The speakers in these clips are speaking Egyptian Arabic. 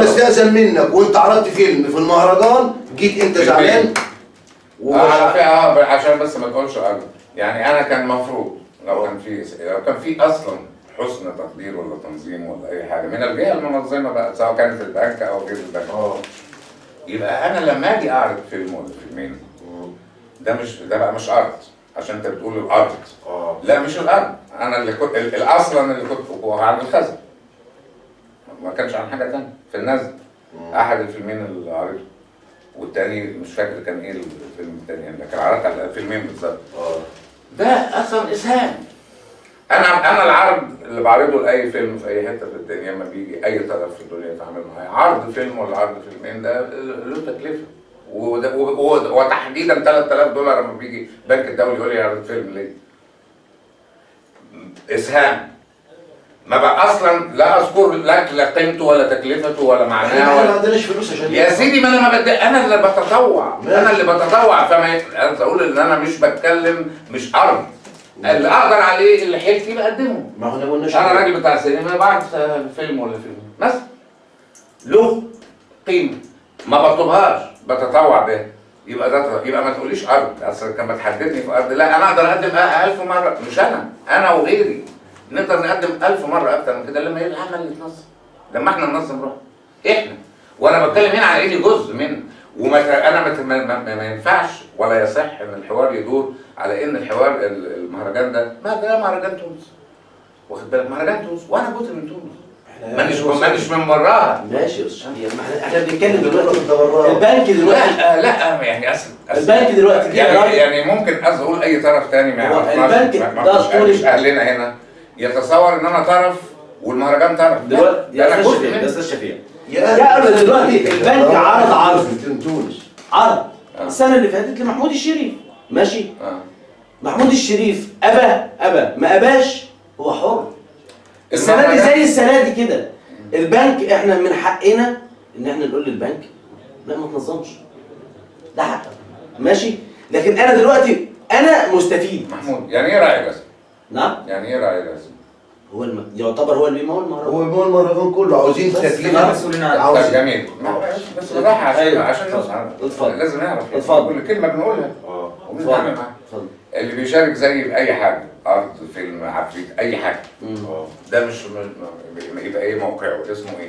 استاذن منك وانت عرضت فيلم في المهرجان جيت انت زعلان اه على فكرة اه عشان بس ما تقولش ارض يعني انا كان مفروض لو كان في لو كان في اصلا حسن تقدير ولا تنظيم ولا اي حاجه من الجهه المنظمه بقى سواء كانت البنك او غير البنك يبقى انا لما اجي اعرض فيلم ولا فيلمين ده مش ده بقى مش ارض عشان انت بتقول الارض اه لا مش الارض انا اللي كنت ال- الاصلا اللي كنت هو عن الخزن ما كانش عن حاجه ثانيه في النزل احد الفيلمين اللي عرضه والتاني مش فاكر كان ايه الفيلم التاني يعني لكن عرضت على الفيلمين بالظبط اه ده اصلا اسهام انا انا العرض اللي بعرضه لاي فيلم في اي حته في الدنيا لما بيجي اي طرف في الدنيا يتعامل معايا عرض فيلم ولا عرض فيلمين ده له تكلفه وده- و- و- وتحديدا 3000 دولار لما بيجي البنك الدولي يقول لي عرض فيلم ليه؟ اسهام ما بقى اصلا لا اذكر لك لا قيمته ولا تكلفته ولا معناه احنا ما ولا عندناش فلوس عشان يا سيدي ما انا ما بدي انا اللي بتطوع انا اللي بتطوع فما ي- انا اقول ان انا مش بتكلم مش ارض اللي اقدر عليه اللي حيلتي بقدمه ما احنا ما قلناش انا راجل بتاع سينما بعرف فيلم ولا فيلم بس له قيمه ما بطلبهاش بتطوع بيها يبقى ده يبقى ما تقوليش ارض اصل كان بتحددني في ارض لا انا اقدر اقدم أ- ألف مره مش انا انا وغيري نقدر نقدم ألف مره اكتر من كده لما يبقى العمل يتنظم لما احنا ننظم روحنا احنا وانا بتكلم هنا على اني جزء منه وما ت- انا ما, ت- ما, ما, ما ينفعش ولا يصح ان الحوار يدور على ان الحوار ال- المهرجان ده ما ده مهرجان تونس واخد بالك مهرجان تونس وانا جزء من تونس مانيش مانيش من براها ماشي يا استاذ ما احنا احنا بنتكلم دلوقتي انت براها. البنك دلوقتي لا لا يعني اصل أصل- البنك دلوقتي جه يعني, راجل- يعني ممكن قصدي اقول اي طرف تاني ما هو يعرفناش البنك ما- ما- ده مش- أسطوري. مش اهلنا هنا يتصور ان انا طرف والمهرجان طرف لا، دلوقتي ده يا انا استاذ جزء شفيع يا منه استاذ شفيع يا يا أبدا دلوقتي البنك عرض عرض. في تونس عرض آه. السنه اللي فاتت لمحمود الشريف ماشي آه. محمود الشريف ابى ابى ما اباش هو حر السنه دي المهرجان- زي السنه دي كده البنك احنا من حقنا ان احنا نقول للبنك لا ما تنظمش ده حقك ماشي لكن انا دلوقتي انا مستفيد محمود يعني ايه راعي رسمي؟ نعم يعني ايه راعي رسمي؟ هو الم... يعتبر هو اللي بيمول هو المهرجان هو المهرجان كله عاوزين بس تكلفه مسؤولين طب عاوزين جميل بس بالراحه عشان أيوة. عشان اتفضل. نوصل اتفضل. لازم نعرف اتفضل. كل كلمه بنقولها اه وبنتعامل اتفضل معاها اتفضل اللي بيشارك زي في اي حاجه ارض فيلم عفريت اي حاجه مم. اه ده مش م- يبقى ايه موقعه اسمه ايه؟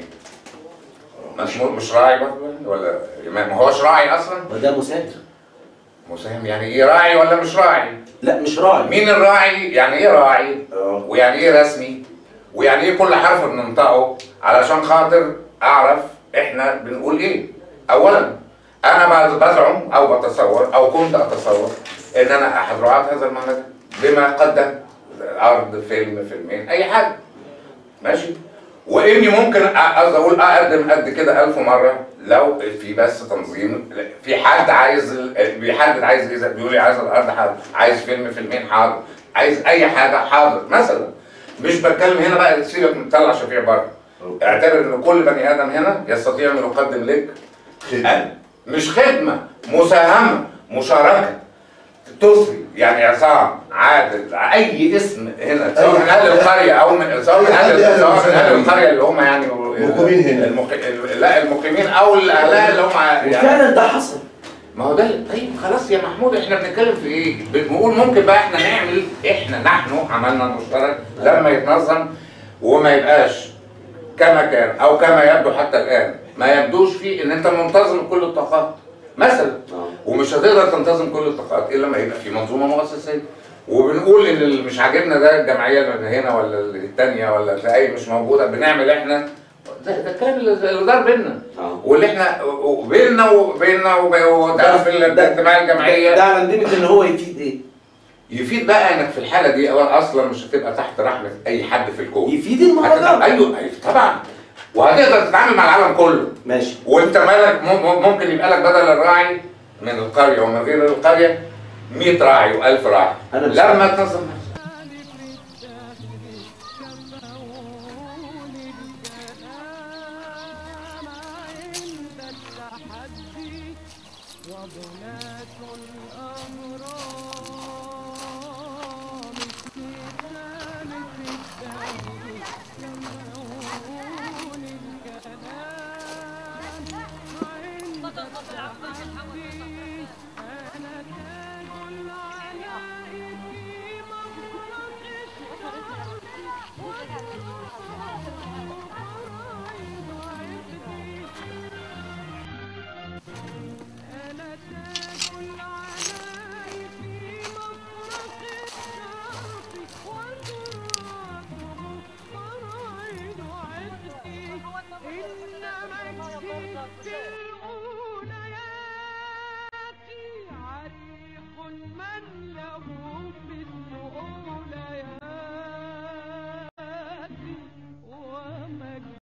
مش مش راعي برضه ولا ما ما هوش راعي اصلا وده مساعد مساهم يعني ايه راعي ولا مش راعي؟ لا مش راعي مين الراعي؟ يعني ايه راعي؟ اه ويعني ايه رسمي؟ ويعني ايه كل حرف بننطقه علشان خاطر اعرف احنا بنقول ايه؟ اولا انا بز- بزعم او بتصور او كنت اتصور ان انا احد رعاة هذا المهرجان بما قدم عرض فيلم فيلمين اي حاجه ماشي واني ممكن أ- قصدي اقول اقدم قد كده الف مره لو في بس تنظيم في حد عايز ال- بيحدد عايز ايه بيقول لي عايز الارض حاضر عايز فيلم فيلمين حاضر عايز اي حاجه حاضر مثلا مش بتكلم هنا بقى سيبك من طلع شفيع بره اعتبر ان كل بني ادم هنا يستطيع ان يقدم لك خدمة. مش خدمه مساهمه مشاركه تثري يعني عصام عادل اي اسم هنا سواء من اهل القريه او من سواء من اهل أهل سواء من اهل المسلمين. القريه اللي هم يعني مقيمين هنا. المق... لا المقيمين او الاهلاء اللي هم يعني وفعلا ده حصل ما هو ده طيب خلاص يا محمود احنا بنتكلم في ايه؟ بنقول ممكن بقى احنا نعمل احنا نحن عملنا المشترك لما يتنظم وما يبقاش كما كان او كما يبدو حتى الان ما يبدوش فيه ان انت منتظم كل الطاقات مثلا ومش هتقدر تنتظم كل الطاقات الا لما يبقى في منظومه مؤسسيه وبنقول ان اللي مش عاجبنا ده الجمعيه اللي هنا ولا الثانيه ولا تلاقي مش موجوده بنعمل احنا ده, ده الكلام اللي اللي دار بينا آه. واللي احنا وبيننا وبيننا وب- وده في الاجتماع الجمعيه ده على نديمة ان هو يفيد ايه؟ يفيد بقى انك في الحاله دي اولا اصلا مش هتبقى تحت رحمه اي حد في الكون يفيد هتبقى- المهرجان ايوه أيوة، طبعا وهتقدر تتعامل مع العالم كله ماشي وانت مالك مم- مم- ممكن يبقى لك بدل الراعي من القريه ومن غير القريه 100 راعي و1000 راعي أنا مش لما تنظم نفسك